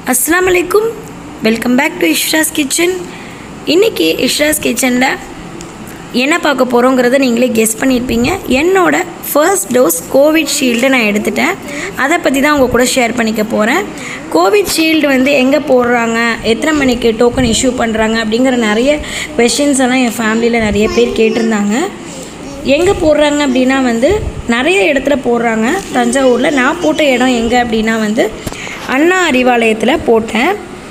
அஸ்ஸலாமு அலைக்கும் welcome back to Ishra's kitchen இன்றைக்கி இஷ்ராஸ் கிச்சனில் என்ன பார்க்க போகிறோங்கிறத நீங்களே கெஸ் பண்ணியிருப்பீங்க என்னோட ஃபர்ஸ்ட் டோஸ் கோவிட் ஷீல்டு நான் எடுத்துட்டேன் அதை பற்றி தான் உங்கள் கூட ஷேர் பண்ணிக்க போகிறேன் கோவிட் ஷீல்டு வந்து எங்கே போடுறாங்க எத்தனை மணிக்கு டோக்கன் இஷ்யூ பண்ணுறாங்க அப்படிங்கிற நிறைய கொஷின்ஸ் எல்லாம் என் ஃபேமிலியில் நிறைய பேர் கேட்டிருந்தாங்க எங்கே போடுறாங்க அப்படின்னா வந்து நிறைய இடத்துல போடுறாங்க தஞ்சாவூரில் நான் போட்ட இடம் எங்கே அப்படின்னா வந்து அண்ணா அறிவாலயத்தில் போட்டேன்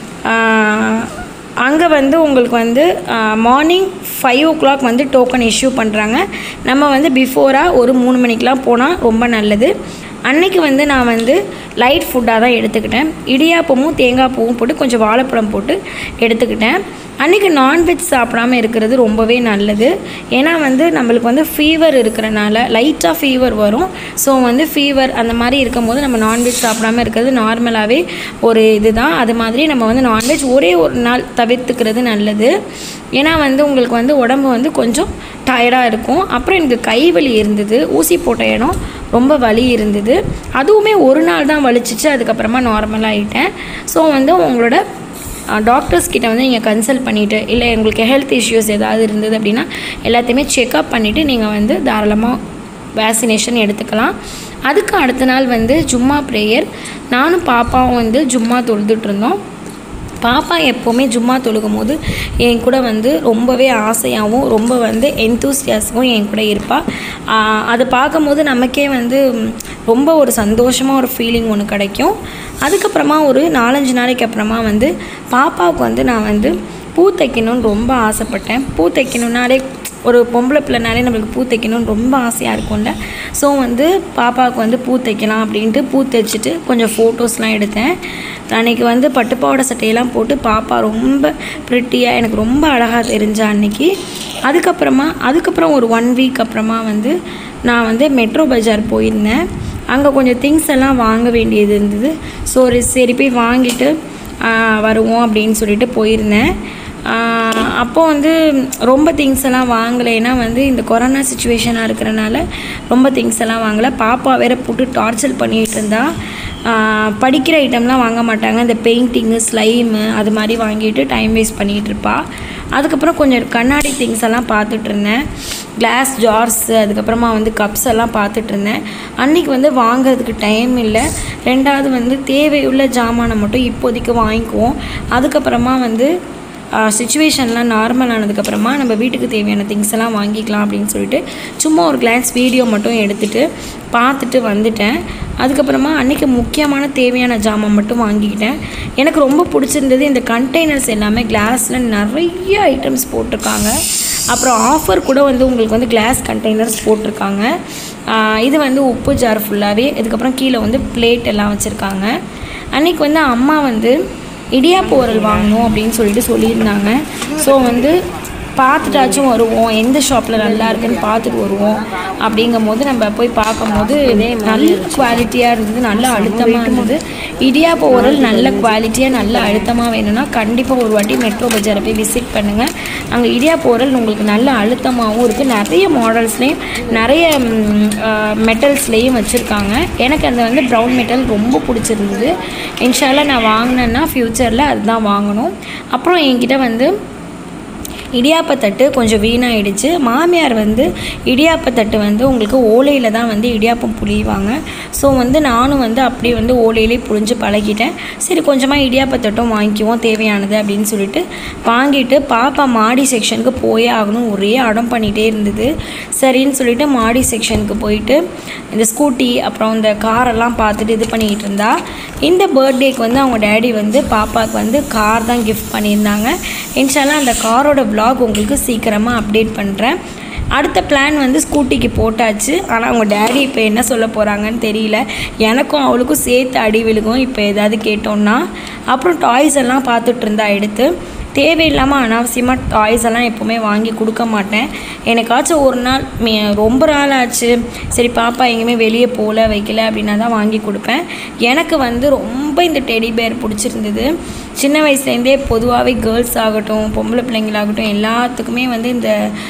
அங்கே வந்து உங்களுக்கு வந்து மார்னிங் ஃபைவ் ஓ கிளாக் வந்து டோக்கன் இஷ்யூ பண்ணுறாங்க நம்ம வந்து பிஃபோராக ஒரு மூணு மணிக்கெலாம் போனால் ரொம்ப நல்லது அன்னைக்கு வந்து நான் வந்து லைட் ஃபுட்டாக தான் எடுத்துக்கிட்டேன் இடியாப்பமும் தேங்காய் பூவும் போட்டு கொஞ்சம் வாழைப்பழம் போட்டு எடுத்துக்கிட்டேன் அன்றைக்கி நான்வெஜ் சாப்பிடாம இருக்கிறது ரொம்பவே நல்லது ஏன்னா வந்து நம்மளுக்கு வந்து ஃபீவர் இருக்கிறனால லைட்டாக ஃபீவர் வரும் ஸோ வந்து ஃபீவர் அந்த மாதிரி இருக்கும்போது நம்ம நான்வெஜ் சாப்பிடாம இருக்கிறது நார்மலாகவே ஒரு இதுதான் அது மாதிரி நம்ம வந்து நான்வெஜ் ஒரே ஒரு நாள் தவிர்த்துக்கிறது நல்லது ஏன்னா வந்து உங்களுக்கு வந்து உடம்பு வந்து கொஞ்சம் டயர்டாக இருக்கும் அப்புறம் எனக்கு கை வலி இருந்தது ஊசி போட்ட இடம் ரொம்ப வலி இருந்தது அதுவுமே ஒரு நாள் தான் வலிச்சிச்சு அதுக்கப்புறமா நார்மலாக ஆகிட்டேன் ஸோ வந்து உங்களோட டாக்டர்ஸ் கிட்ட வந்து நீங்கள் கன்சல்ட் பண்ணிவிட்டு இல்லை உங்களுக்கு ஹெல்த் இஷ்யூஸ் ஏதாவது இருந்தது அப்படின்னா எல்லாத்தையுமே செக்அப் பண்ணிவிட்டு நீங்கள் வந்து தாராளமாக வேக்சினேஷன் எடுத்துக்கலாம் அதுக்கு அடுத்த நாள் வந்து ஜும்மா ப்ரேயர் நானும் பாப்பாவும் வந்து ஜும்மா தொழுதுட்டு இருந்தோம் பாப்பா எப்போவுமே ஜும்மா தொழுகும் போது என் கூட வந்து ரொம்பவே ஆசையாகவும் ரொம்ப வந்து எந்தூசியாஸும் என் கூட இருப்பாள் அதை பார்க்கும்போது நமக்கே வந்து ரொம்ப ஒரு சந்தோஷமாக ஒரு ஃபீலிங் ஒன்று கிடைக்கும் அதுக்கப்புறமா ஒரு நாலஞ்சு நாளைக்கு அப்புறமா வந்து பாப்பாவுக்கு வந்து நான் வந்து பூ தைக்கணும்னு ரொம்ப ஆசைப்பட்டேன் பூ தைக்கணுன்னாலே ஒரு பொம்பளை பிள்ளைனாலே நம்மளுக்கு பூ தைக்கணும்னு ரொம்ப ஆசையாக இருக்கும்ல ஸோ வந்து பாப்பாவுக்கு வந்து பூ தைக்கலாம் அப்படின்ட்டு பூ தைச்சிட்டு கொஞ்சம் ஃபோட்டோஸ்லாம் எடுத்தேன் அன்றைக்கி வந்து பட்டுப்பாவோட சட்டையெல்லாம் போட்டு பாப்பா ரொம்ப ப்ரிட்டியாக எனக்கு ரொம்ப அழகாக தெரிஞ்சா அன்றைக்கி அதுக்கப்புறமா அதுக்கப்புறம் ஒரு ஒன் வீக் அப்புறமா வந்து நான் வந்து மெட்ரோ பஜார் போயிருந்தேன் அங்கே கொஞ்சம் திங்ஸ் எல்லாம் வாங்க வேண்டியது இருந்தது ஸோ ஒரு சரி போய் வாங்கிட்டு வருவோம் அப்படின்னு சொல்லிட்டு போயிருந்தேன் அப்போ வந்து ரொம்ப திங்ஸ் எல்லாம் வாங்கலை ஏன்னா வந்து இந்த கொரோனா சுச்சுவேஷனாக இருக்கிறனால ரொம்ப திங்ஸ் எல்லாம் வாங்கலை பாப்பா வேற போட்டு டார்ச்சர் பண்ணிகிட்டு இருந்தா படிக்கிற ஐட்டம்லாம் வாங்க மாட்டாங்க இந்த பெயிண்டிங்கு ஸ்லைமு அது மாதிரி வாங்கிட்டு டைம் வேஸ்ட் பண்ணிகிட்டு இருப்பா அதுக்கப்புறம் கொஞ்சம் கண்ணாடி திங்ஸ் எல்லாம் பார்த்துட்டு இருந்தேன் கிளாஸ் ஜார்ஸு அதுக்கப்புறமா வந்து கப்ஸ் எல்லாம் பார்த்துட்டு இருந்தேன் அன்றைக்கி வந்து வாங்குறதுக்கு டைம் இல்லை ரெண்டாவது வந்து தேவையுள்ள ஜாமானை மட்டும் இப்போதைக்கு வாங்கிக்குவோம் அதுக்கப்புறமா வந்து சுச்சுவேஷன்லாம் நார்மல் ஆனதுக்கப்புறமா நம்ம வீட்டுக்கு தேவையான திங்ஸ் எல்லாம் வாங்கிக்கலாம் அப்படின்னு சொல்லிட்டு சும்மா ஒரு கிளான்ஸ் வீடியோ மட்டும் எடுத்துகிட்டு பார்த்துட்டு வந்துட்டேன் அதுக்கப்புறமா அன்றைக்கி முக்கியமான தேவையான ஜாமான் மட்டும் வாங்கிக்கிட்டேன் எனக்கு ரொம்ப பிடிச்சிருந்தது இந்த கண்டெய்னர்ஸ் எல்லாமே கிளாஸில் நிறைய ஐட்டம்ஸ் போட்டிருக்காங்க அப்புறம் ஆஃபர் கூட வந்து உங்களுக்கு வந்து கிளாஸ் கண்டெய்னர்ஸ் போட்டிருக்காங்க இது வந்து உப்பு ஜார் ஃபுல்லாகவே இதுக்கப்புறம் கீழே வந்து பிளேட் எல்லாம் வச்சுருக்காங்க அன்றைக்கி வந்து அம்மா வந்து இடியாப்பு உரல் வாங்கணும் அப்படின்னு சொல்லிட்டு சொல்லியிருந்தாங்க ஸோ வந்து பார்த்துட்டாச்சும் வருவோம் எந்த ஷாப்பில் நல்லா இருக்குன்னு பார்த்துட்டு வருவோம் அப்படிங்கும் போது நம்ம போய் பார்க்கும்போது நல்ல குவாலிட்டியாக இருந்தது நல்ல அழுத்தமாக இருந்தது இடியாப்ப உரல் நல்ல குவாலிட்டியாக நல்ல அழுத்தமாக வேணும்னா கண்டிப்பாக ஒரு வாட்டி மெட்ரோ பஜாரை போய் விசிட் பண்ணுங்கள் அங்கே இடியாப்ப உரல் உங்களுக்கு நல்ல அழுத்தமாகவும் இருக்குது நிறைய மாடல்ஸ்லேயும் நிறைய மெட்டல்ஸ்லேயும் வச்சுருக்காங்க எனக்கு அந்த வந்து ப்ரௌன் மெட்டல் ரொம்ப பிடிச்சிருந்தது இன்ஷால்லாம் நான் வாங்கினேன்னா ஃப்யூச்சரில் அதுதான் வாங்கணும் அப்புறம் என்கிட்ட வந்து இடியாப்பத்தட்டு கொஞ்சம் வீணாயிடுச்சு மாமியார் வந்து இடியாப்பத்தட்டு வந்து உங்களுக்கு ஓலையில் தான் வந்து இடியாப்பம் புளிவாங்க ஸோ வந்து நானும் வந்து அப்படியே வந்து ஓலையிலே புழிஞ்சு பழகிட்டேன் சரி கொஞ்சமாக இடியாப்பத்தட்டும் வாங்கிக்குவோம் தேவையானது அப்படின்னு சொல்லிட்டு வாங்கிட்டு பாப்பா மாடி செக்ஷனுக்கு போயே ஆகணும் ஒரே அடம் பண்ணிகிட்டே இருந்தது சரின்னு சொல்லிட்டு மாடி செக்ஷனுக்கு போயிட்டு இந்த ஸ்கூட்டி அப்புறம் இந்த காரெல்லாம் பார்த்துட்டு இது பண்ணிக்கிட்டு இருந்தா இந்த பர்த்டேக்கு வந்து அவங்க டேடி வந்து பாப்பாவுக்கு வந்து கார் தான் கிஃப்ட் பண்ணியிருந்தாங்க இன்ஷால்லாம் அந்த காரோட விலாக் உங்களுக்கு சீக்கிரமாக அப்டேட் பண்ணுறேன் அடுத்த பிளான் வந்து ஸ்கூட்டிக்கு போட்டாச்சு ஆனால் அவங்க டேடி இப்போ என்ன சொல்ல போகிறாங்கன்னு தெரியல எனக்கும் அவளுக்கும் சேர்த்து அடி விழுகும் இப்போ ஏதாவது கேட்டோன்னா அப்புறம் டாய்ஸ் எல்லாம் பார்த்துட்டு இருந்தா எடுத்து தேவையில்லாமல் அனாவசியமாக டாய்ஸ் எல்லாம் எப்போவுமே வாங்கி கொடுக்க மாட்டேன் எனக்காச்சும் ஒரு நாள் ரொம்ப நாள் ஆச்சு சரி பாப்பா எங்கேயுமே வெளியே போகல வைக்கல அப்படின்னா தான் வாங்கி கொடுப்பேன் எனக்கு வந்து ரொம்ப இந்த டெடி பேர் பிடிச்சிருந்தது சின்ன வயசுலேருந்தே பொதுவாகவே கேர்ள்ஸ் ஆகட்டும் பொம்பளை பிள்ளைங்களாகட்டும் எல்லாத்துக்குமே வந்து இந்த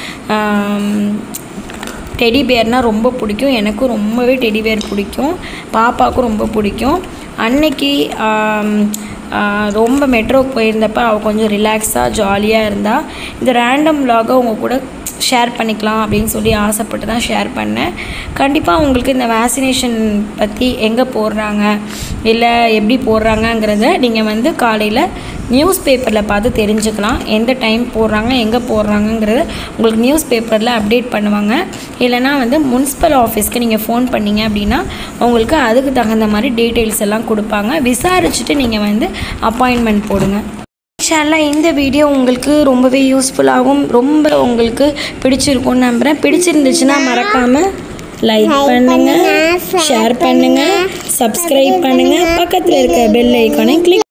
டெடி பேர்னால் ரொம்ப பிடிக்கும் எனக்கும் ரொம்பவே டெடி பேர் பிடிக்கும் பாப்பாவுக்கும் ரொம்ப பிடிக்கும் அன்னைக்கு ஆஹ் ரொம்ப மெட்ரோக்கு போயிருந்தப்ப அவள் கொஞ்சம் ரிலாக்ஸாக ஜாலியாக இருந்தா இந்த ரேண்டம் vlog-அ உங்கள் கூட ஷேர் பண்ணிக்கலாம் அப்படின்னு சொல்லி ஆசைப்பட்டு தான் ஷேர் பண்ணேன் கண்டிப்பாக உங்களுக்கு இந்த வேக்சினேஷன் பற்றி எங்கே போடுறாங்க இல்லை எப்படி போடுறாங்கங்கிறத நீங்கள் வந்து காலையில் நியூஸ் பேப்பரில் பார்த்து தெரிஞ்சுக்கலாம் எந்த டைம் போடுறாங்க எங்கே போடுறாங்கங்கிறத உங்களுக்கு நியூஸ் பேப்பரில் அப்டேட் பண்ணுவாங்க இல்லைனா வந்து முனிசிபல் ஆஃபீஸ்க்கு நீங்கள் ஃபோன் பண்ணீங்க அப்படின்னா உங்களுக்கு அதுக்கு தகுந்த மாதிரி டீட்டெயில்ஸ் எல்லாம் கொடுப்பாங்க விசாரிச்சுட்டு நீங்கள் வந்து அப்பாயின்மெண்ட் போடுங்க இன்ஷால்லா இந்த வீடியோ உங்களுக்கு ரொம்பவே யூஸ்ஃபுல்லாகவும் ரொம்ப உங்களுக்கு பிடிச்சிருக்கும்னு நம்புகிறேன் பிடிச்சிருந்துச்சுன்னா மறக்காமல் லைக் பண்ணுங்க ஷேர் பண்ணுங்க சப்ஸ்கிரைப் பண்ணுங்க பக்கத்தில் இருக்க பெல் ஐக்கானை கிளிக்